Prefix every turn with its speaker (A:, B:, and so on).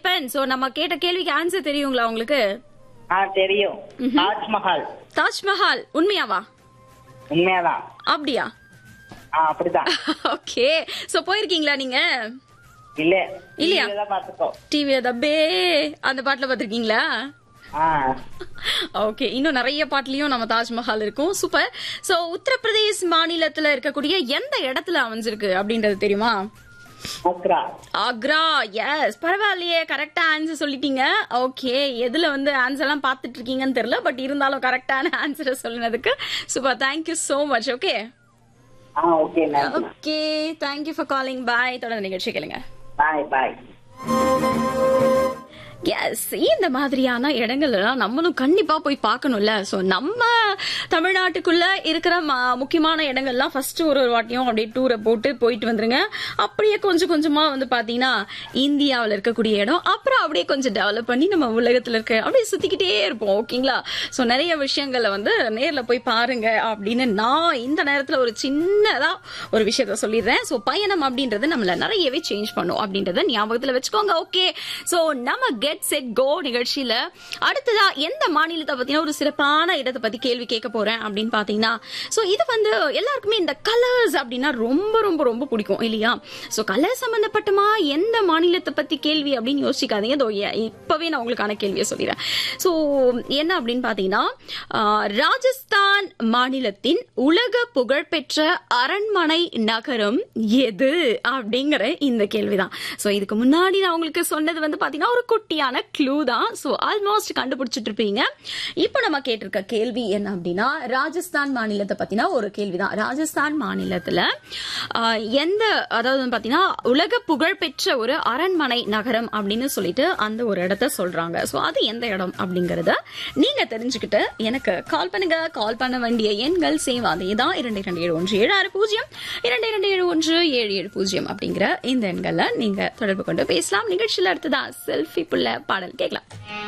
A: Ayyappan so நம்ம கேட்ட கேள்விக்கு ஆன்சர் தெரியுங்களா உங்களுக்கு
B: ஆ தெரியும் தாஜ்மஹால்
A: தாஜ்மஹால் உண்மையாவா
B: உண்மையாதான்
A: அப்படியா
B: ஆ அப்படிதான்
A: ஓகே சோ போயிருக்கீங்களா நீங்க
B: இல்ல
A: இல்லையா?
B: தான் பாத்துக்கோ
A: டிவில தப்பே அந்த பாட்டுல பாத்திருக்கீங்களா
B: ஆ
A: ஓகே இன்னும் நிறைய பாட்டுலயும் நம்ம தாஜ்மஹால் இருக்கும் சூப்பர் சோ உத்தரப்பிரதேஷ் மாநிலத்துல இருக்கக்கூடிய எந்த இடத்துல அமைஞ்சிருக்கு அப்படின்றது தெரியுமா
B: ஆக்ரா
A: ஆக்ரா எஸ் பரவாயில்லையே கரெக்டா ஆன்சர் சொல்லிட்டீங்க ஓகே எதுல வந்து ஆன்சர் எல்லாம் பாத்துட்டு இருக்கீங்கன்னு தெரியல பட் இருந்தாலும் கரெக்டான ஆன்சரை சொல்லினதுக்கு super thank you so much okay
B: ஆ ஓகே நன்றி
A: okay thank you for calling bye தொடர்ந்து நிகழ்ச்சி கேளுங்க
B: பாய் பாய்
A: எஸ் இந்த மாதிரியான இடங்கள் எல்லாம் நம்மளும் கண்டிப்பா போய் பார்க்கணும்ல சோ நம்ம தமிழ்நாட்டுக்குள்ள இருக்கிற ம- முக்கியமான இடங்கள்லாம் ஃபர்ஸ்ட் ஒரு ஒரு வாட்டியும் அப்படியே டூரை போட்டு போயிட்டு வந்துருங்க அப்படியே கொஞ்சம் கொஞ்சமா வந்து பாத்தீங்கன்னா இந்தியாவில் இருக்கக்கூடிய இடம் அப்புறம் அப்படியே கொஞ்சம் டெவலப் பண்ணி நம்ம உலகத்துல இருக்க அப்படியே சுத்திக்கிட்டே இருப்போம் ஓகேங்களா சோ நிறைய விஷயங்களை வந்து நேர்ல போய் பாருங்க அப்படின்னு நான் இந்த நேரத்துல ஒரு சின்னதா ஒரு விஷயத்த சொல்லிடுறேன் சோ பயணம் அப்படின்றது நம்மள நிறையவே சேஞ்ச் பண்ணும் அப்படின்றத ஞாபகத்துல வச்சுக்கோங்க ஓகே சோ நம்ம கெட் செட் கோ நிகழ்ச்சியில அடுத்ததா எந்த மாநிலத்தை பத்தின ஒரு சிறப்பான இடத்தை பத்தி கேள்வி கேட்க போறேன் அப்படின்னு பாத்தீங்கன்னா சோ இது வந்து எல்லாருக்குமே இந்த கலர்ஸ் அப்படின்னா ரொம்ப ரொம்ப ரொம்ப பிடிக்கும் இல்லையா சோ கலர் சம்பந்தப்பட்டமா எந்த மாநிலத்தை பத்தி கேள்வி அப்படின்னு யோசிக்காதீங்க இதோ எ- இப்பவே நான் உங்களுக்கான கேள்வியை சொல்லிடுறேன் சோ என்ன அப்படின்னு பாத்தீங்கன்னா ஆஹ், ராஜஸ்தான் மாநிலத்தின் உலக புகழ்பெற்ற அரண்மனை நகரம் எது அப்படிங்கிற இந்த கேள்விதான் சோ இதுக்கு முன்னாடி நான் உங்களுக்கு சொன்னது வந்து பாத்தீங்கன்னா ஒரு குட்டியான க்ளூ தான் சோ ஆல்மோஸ்ட் கண்டுபிடிச்சிட்டு இருப்பீங்க இப்போ நம்ம கேட்டிருக்க கேள்வி என்ன அப்படின்னா ராஜஸ்தான் மாநிலத்தை பத்தின ஒரு கேள்விதான் ராஜஸ்தான் மாநிலத்துல ஆஹ், எந்த அதாவது வந்து பாத்தீங்கன்னா உலக புகழ்பெற்ற ஒரு அரண்மனை நகரம் அப்படின்னு சொல்லிட்டு அந்த ஒரு இடத்த சொல்றாங்க சோ அது எந்த இடம் அப்படிங்கறத நீங்க தெரிஞ்சுக்கிட்டு எனக்கு கால் பண்ணுங்க கால் பண்ண வேண்டிய எண்கள் சேவ் அதே தான் இரண்டு இரண்டு ஏழு ஒன்று ஏழு ஆறு பூஜ்ஜியம் இரண்டு இரண்டு ஏழு ஒன்று ஏழு ஏழு பூஜ்ஜியம் அப்படிங்கிற இந்த எண்களை நீங்க தொடர்பு கொண்டு பேசலாம் நிகழ்ச்சியில அடுத்ததா செல்ஃபி புள்ள பாடல் கேட்கலாம்